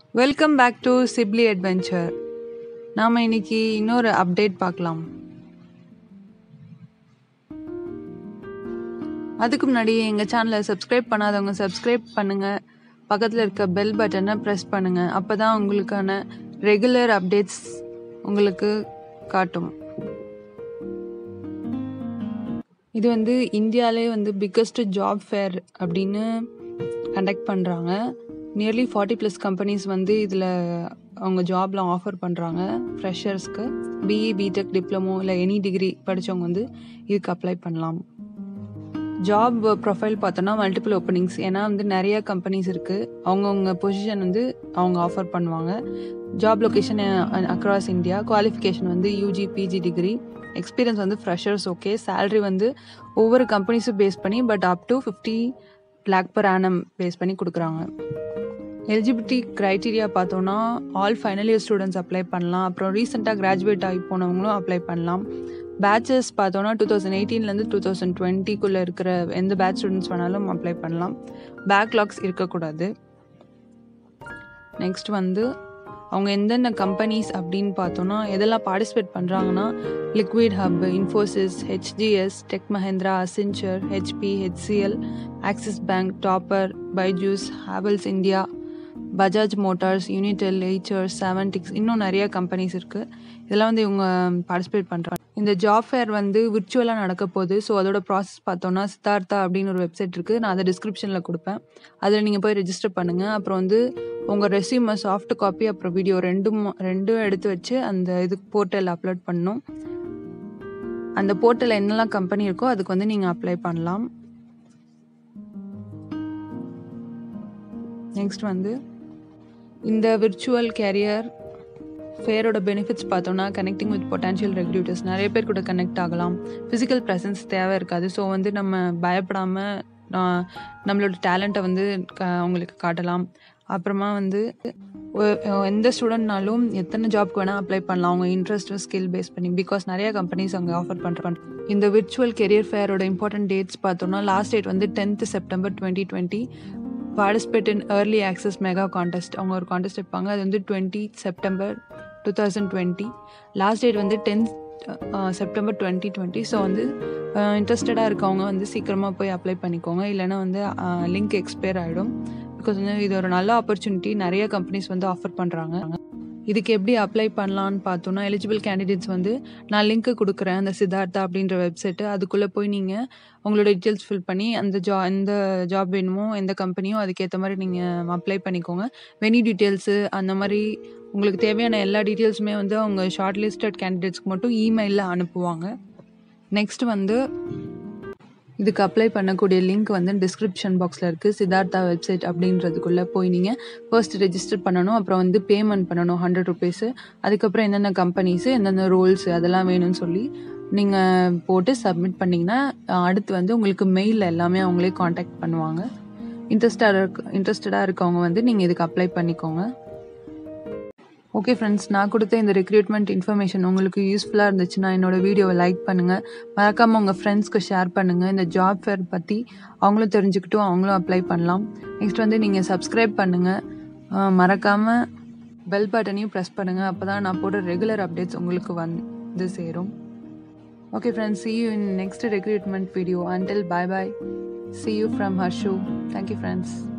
welcome back to Sibli adventure நாம் இன்னைக்கு இன்னொரு அப்டேட் பார்க்கலாம் அதுக்கு முன்னாடி எங்கள் சேனலை சப்ஸ்கிரைப் பண்ணாதவங்க சப்ஸ்கிரைப் பண்ணுங்கள் பக்கத்தில் இருக்க பெல் பட்டனை ப்ரெஸ் பண்ணுங்கள் அப்போ தான் உங்களுக்கான ரெகுலர் அப்டேட்ஸ் உங்களுக்கு காட்டும் இது வந்து இந்தியாவிலே வந்து பிக்கஸ்ட் ஜாப் ஃபேர் அப்படின்னு கண்டக்ட் பண்ணுறாங்க நியர்லி ஃபார்ட்டி ப்ளஸ் கம்பெனிஸ் வந்து இதில் அவங்க ஜாப்லாம் ஆஃபர் பண்ணுறாங்க ஃப்ரெஷர்ஸ்க்கு பிஇ பிடெக் டிப்ளமோ இல்லை எனி டிகிரி படித்தவங்க வந்து இதுக்கு அப்ளை பண்ணலாம் ஜாப் ப்ரொஃபைல் பார்த்தோன்னா மல்டிபிள் ஓப்பனிங்ஸ் ஏன்னா வந்து நிறைய கம்பெனிஸ் இருக்குது அவங்கவுங்க பொசிஷன் வந்து அவங்க ஆஃபர் பண்ணுவாங்க job location across India qualification வந்து யூஜி பிஜி டிகிரி எக்ஸ்பீரியன்ஸ் வந்து ஃப்ரெஷர்ஸ் ஓகே சேல்ரி வந்து ஒவ்வொரு கம்பெனிஸும் பேஸ் பண்ணி but up to fifty lakh per annum base பண்ணி கொடுக்குறாங்க எலிஜிபிலிட்டி க்ரைட்டீரியா பார்த்தோன்னா all final year students apply பண்ணலாம் அப்புறம் ரீசெண்டாக கிராஜுவேட் ஆகி போனவங்களும் அப்ளை பண்ணலாம் பேச்சஸ் பார்த்தோன்னா டூ தௌசண்ட் எயிட்டீன்லேருந்து டூ தௌசண்ட் டுவெண்ட்டிக்குள்ளே இருக்கிற எந்த பேட்ச் ஸ்டூடெண்ட்ஸ் வேணாலும் அப்ளை பண்ணலாம் பேக்லாக்ஸ் இருக்கக்கூடாது நெக்ஸ்ட் வந்து அவங்க எந்தெந்த கம்பெனிஸ் அப்படின்னு பார்த்தோன்னா எதெல்லாம் பார்ட்டிசிபேட் பண்ணுறாங்கன்னா liquid hub Infosys HTS Tech Mahindra Accenture HP HCL Axis bank Topper Byju's Havells India Bajaj Motors Unitel Eicher செவன்டிக்ஸ் இன்னும் நிறைய கம்பெனிஸ் இருக்குது இதெல்லாம் வந்து இவங்க பார்ட்டிசிபேட் பண்ணுறாங்க இந்த ஜாப் ஃபேர் வந்து விர்ச்சுவலாக நடக்க போகுது ஸோ அதோட ப்ராசஸ் பார்த்தோன்னா சித்தார்த்தா அப்படின்னு ஒரு வெப்சைட் இருக்குது நான் அதை டிஸ்கிரிப்ஷனில் கொடுப்பேன் அதில் நீங்கள் போய் ரெஜிஸ்டர் பண்ணுங்கள் அப்புறம் வந்து உங்கள் ரெசியூமை சாஃப்ட் காப்பி அப்புறம் வீடியோ ரெண்டும் ரெண்டும் எடுத்து வச்சு அந்த இது போர்ட்டலில் அப்லோட் பண்ணணும் அந்த போர்ட்டலில் என்னெல்லாம் கம்பெனி இருக்கோ அதுக்கு வந்து நீங்கள் அப்ளை பண்ணலாம் நெக்ஸ்ட் வந்து இந்த விர்ச்சுவல் கேரியர் ஃபேரோட பெனிஃபிட்ஸ் பார்த்தோன்னா கனெக்டிங் வித் பொட்டான்ஷியல் ரெகுலேட்டர்ஸ் நிறைய பேர் கூட கனெக்ட் ஆகலாம் ஃபிசிக்கல் ப்ரெசன்ஸ் தேவை இருக்காது ஸோ வந்து நம்ம பயப்படாமல் நம்மளோட டேலண்ட்டை வந்து க அவங்களுக்கு காட்டலாம் அப்புறமா வந்து எந்த ஸ்டூடெண்ட்னாலும் எத்தனை ஜாப்க்கு வேணால் அப்ளை பண்ணலாம் அவங்க இன்ட்ரெஸ்ட் ஸ்கில் பேஸ் பண்ணி பிகாஸ் நிறைய கம்பெனிஸ் அங்கே ஆஃபர் பண்ணுறாங்க இந்த விர்ச்சுவல் கெரியர் ஃபேரோட இம்பார்ட்டன்ட் டேட்ஸ் பார்த்தோன்னா லாஸ்ட் டேட் வந்து tenth September twenty twenty participate in early access mega contest அவங்க ஒரு கான்டெஸ்ட் வைப்பாங்க அது வந்து twenty September two thousand twenty last date வந்து tenth September twenty twenty so வந்து இன்ட்ரெஸ்டடாக இருக்கவங்க வந்து சீக்கிரமாக போய் அப்ளை பண்ணிக்கோங்க இல்லைனா வந்து லிங்க் எக்ஸ்பயர் ஆகிடும் பிகாஸ் வந்து இது ஒரு நல்ல ஆப்பர்ச்சுனிட்டி நிறைய கம்பெனிஸ் வந்து ஆஃபர் பண்ணுறாங்க இதுக்கு எப்படி அப்ளை பண்ணலான்னு பார்த்தோன்னா எலிஜிபிள் கேண்டிடேட்ஸ் வந்து நான் லிங்க்கு கொடுக்குறேன் அந்த சித்தார்த்தா அப்படின்ற வெப்சைட்டு அதுக்குள்ளே போய் நீங்கள் உங்களோட டீட்டெயில்ஸ் ஃபில் பண்ணி அந்த ஜா எந்த ஜாப் வேணுமோ எந்த கம்பெனியோ அதுக்கேற்ற மாதிரி நீங்கள் அப்ளை பண்ணிக்கோங்க வெனி டீட்டெயில்ஸு அந்த மாதிரி உங்களுக்கு தேவையான எல்லா டீட்டெயில்ஸுமே வந்து அவங்க ஷார்ட் லிஸ்டட் கேண்டிடேட்ஸ்க்கு மட்டும் இமெயிலில் அனுப்புவாங்க நெக்ஸ்ட் வந்து இதுக்கு அப்ளை பண்ணக்கூடிய லிங்க் வந்து டிஸ்கிரிப்ஷன் பாக்ஸில் இருக்குது சித்தார்த்தா வெப்சைட் அப்படின்றதுக்குள்ளே போய் நீங்கள் ஃபர்ஸ்ட் ரெஜிஸ்டர் பண்ணணும் அப்புறம் வந்து பேமெண்ட் பண்ணணும் ஹண்ட்ரட் ருபீஸு அதுக்கப்புறம் எந்தெந்த கம்பெனிஸு எந்தெந்த ரோல்ஸ் அதெல்லாம் வேணும்னு சொல்லி நீங்கள் போட்டு சப்மிட் பண்ணிங்கன்னா அடுத்து வந்து உங்களுக்கு மெயிலில் எல்லாமே அவங்களே காண்டாக்ட் பண்ணுவாங்க இன்ட்ரெஸ்டாக இருக்க இன்ட்ரெஸ்டடாக இருக்கவங்க வந்து நீங்கள் இதுக்கு அப்ளை பண்ணிக்கோங்க ஓகே ஃப்ரெண்ட்ஸ் நான் கொடுத்த இந்த ரெக்ரூட்மெண்ட் இன்ஃபர்மேஷன் உங்களுக்கு யூஸ்ஃபுல்லாக இருந்துச்சுன்னா என்னோட வீடியோவை லைக் பண்ணுங்கள் மறக்காமல் உங்கள் ஃப்ரெண்ட்ஸ்க்கு ஷேர் பண்ணுங்கள் இந்த ஜாப் ஃபேர் பற்றி அவங்களும் தெரிஞ்சுக்கிட்டும் அவங்களும் அப்ளை பண்ணலாம் நெக்ஸ்ட் வந்து நீங்கள் சப்ஸ்கிரைப் பண்ணுங்கள் மறக்காமல் பெல் பட்டனையும் ப்ரெஸ் பண்ணுங்கள் அப்போ தான் நான் போடுற ரெகுலர் அப்டேட்ஸ் உங்களுக்கு வந்து சேரும் okay friends see you in next recruitment video until bye bye see you from Harshu thank you friends